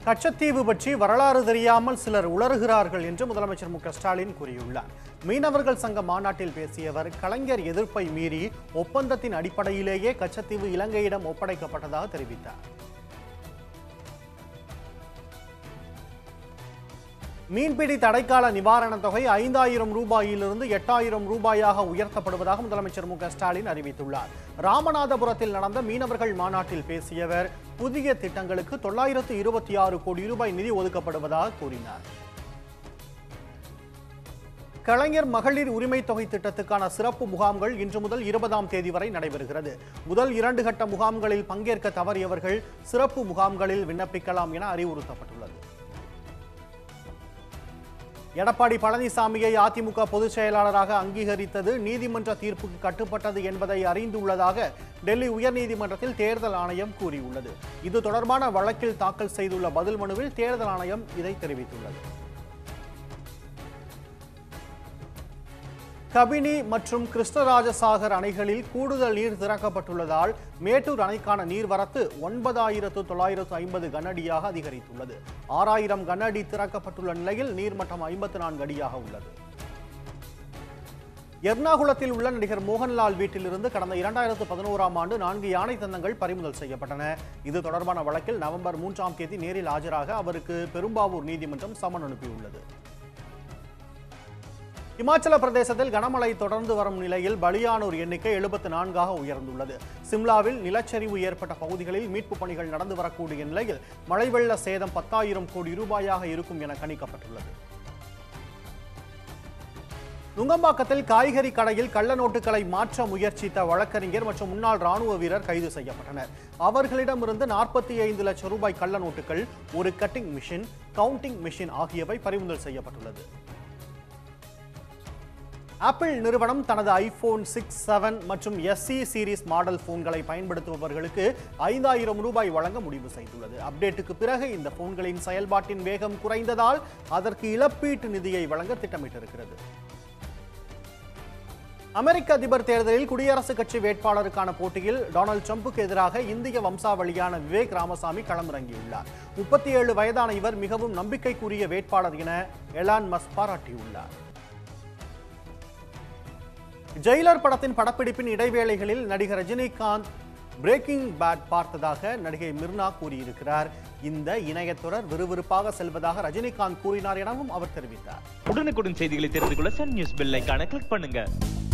கச்சத்தீவு பற்றி வரலாறு தெரியாமல் சிலர் உளறுகிறார்கள் என்று முதலமைச்சர் மு க ஸ்டாலின் கூறியுள்ளார் மீனவர்கள் சங்க மாநாட்டில் பேசியவர் கலைஞர் எதிர்ப்பை மீறி ஒப்பந்தத்தின் அடிப்படையிலேயே கச்சத்தீவு இலங்கையிடம் ஒப்படைக்கப்பட்டதாக தெரிவித்தார் மீன்பிடி தடைக்கால நிவாரணத் தொகை ஐந்தாயிரம் ரூபாயிலிருந்து எட்டாயிரம் ரூபாயாக உயர்த்தப்படுவதாக முதலமைச்சர் மு க ஸ்டாலின் அறிவித்துள்ளார் ராமநாதபுரத்தில் நடந்த மீனவர்கள் மாநாட்டில் பேசியவர் புதிய திட்டங்களுக்கு தொள்ளாயிரத்து இருபத்தி ஆறு கோடி ரூபாய் நிதி ஒதுக்கப்படுவதாக கூறினார் கலைஞர் மகளிர் உரிமை தொகை திட்டத்துக்கான சிறப்பு முகாம்கள் இன்று முதல் இருபதாம் தேதி வரை நடைபெறுகிறது முதல் இரண்டு கட்ட முகாம்களில் பங்கேற்க தவறியவர்கள் சிறப்பு முகாம்களில் விண்ணப்பிக்கலாம் என அறிவுறுத்தப்பட்டுள்ளது எடப்பாடி பழனிசாமியை அதிமுக பொதுச் செயலாளராக அங்கீகரித்தது நீதிமன்ற தீர்ப்புக்கு கட்டுப்பட்டது என்பதை அறிந்துள்ளதாக டெல்லி உயர்நீதிமன்றத்தில் தேர்தல் ஆணையம் கூறியுள்ளது இது தொடர்பான வழக்கில் தாக்கல் செய்துள்ள பதில் மனுவில் தேர்தல் ஆணையம் இதை தெரிவித்துள்ளது கபினி மற்றும் கிருஷ்ணராஜசாகர் அணைகளில் கூடுதல் நீர் திறக்கப்பட்டுள்ளதால் மேட்டூர் அணைக்கான நீர்வரத்து ஒன்பதாயிரத்து தொள்ளாயிரத்து ஐம்பது கனஅடியாக அதிகரித்துள்ளது ஆறாயிரம் கனஅடி திறக்கப்பட்டுள்ள நிலையில் நீர்மட்டம் ஐம்பத்து நான்கு அடியாக உள்ளது எர்ணாகுளத்தில் உள்ள நடிகர் மோகன்லால் வீட்டிலிருந்து கடந்த இரண்டாயிரத்து பதினோராம் ஆண்டு நான்கு யானை தந்தங்கள் பறிமுதல் செய்யப்பட்டன இது தொடர்பான வழக்கில் நவம்பர் மூன்றாம் தேதி நேரில் ஆஜராக அவருக்கு பெரும்பாவூர் நீதிமன்றம் சமன் அனுப்பியுள்ளது இமாச்சல பிரதேசத்தில் கனமழை தொடர்ந்து வரும் நிலையில் பலியானோர் எண்ணிக்கை எழுபத்து நான்காக உயர்ந்துள்ளது சிம்லாவில் நிலச்சரிவு ஏற்பட்ட பகுதிகளில் மீட்புப் பணிகள் நடந்து வரக்கூடிய நிலையில் மழை வெள்ள சேதம் பத்தாயிரம் கோடி ரூபாயாக இருக்கும் என கணிக்கப்பட்டுள்ளது நுங்கம்பாக்கத்தில் காய்கறி கடையில் கள்ள நோட்டுகளை மாற்ற முயற்சித்த வழக்கறிஞர் மற்றும் முன்னாள் ராணுவ வீரர் கைது செய்யப்பட்டனர் அவர்களிடமிருந்து நாற்பத்தி ஐந்து லட்சம் ரூபாய் கள்ள நோட்டுகள் ஒரு கட்டிங் மிஷின் கவுண்டிங் மிஷின் ஆகியவை பறிமுதல் செய்யப்பட்டுள்ளது ஆப்பிள் நிறுவனம் தனது ஐபோன் சிக்ஸ் செவன் மற்றும் எஸ்சி சீரிஸ் மாடல் போன்களை பயன்படுத்துபவர்களுக்கு ஐந்தாயிரம் ரூபாய் வழங்க முடிவு செய்துள்ளது அப்டேட்டுக்கு பிறகு இந்த போன்களின் செயல்பாட்டின் வேகம் குறைந்ததால் அதற்கு இழப்பீட்டு நிதியை வழங்க திட்டமிட்டிருக்கிறது அமெரிக்க அதிபர் தேர்தலில் குடியரசுக் கட்சி வேட்பாளருக்கான போட்டியில் டொனால்டு ட்ரம்புக்கு எதிராக இந்திய வம்சாவளியான விவேக் ராமசாமி களமிறங்கியுள்ளார் முப்பத்தி ஏழு வயதான இவர் மிகவும் நம்பிக்கைக்குரிய வேட்பாளர் என எலான் மஸ் பாராட்டியுள்ளார் ஜெயிலர் படத்தின் படப்பிடிப்பின் இடைவேளைகளில் நடிகர் ரஜினிகாந்த் பிரேக்கிங் பேட் பார்த்ததாக நடிகை மிர்னா கூறியிருக்கிறார் இந்த இணையத்தொடர் விறுவிறுப்பாக செல்வதாக ரஜினிகாந்த் கூறினார் எனவும் அவர் தெரிவித்தார் உடனுக்குடன் செய்திகளை தெரிந்து கொள்ள சன் நியூஸ் பெல் ஐகானை கிளிக் பண்ணுங்க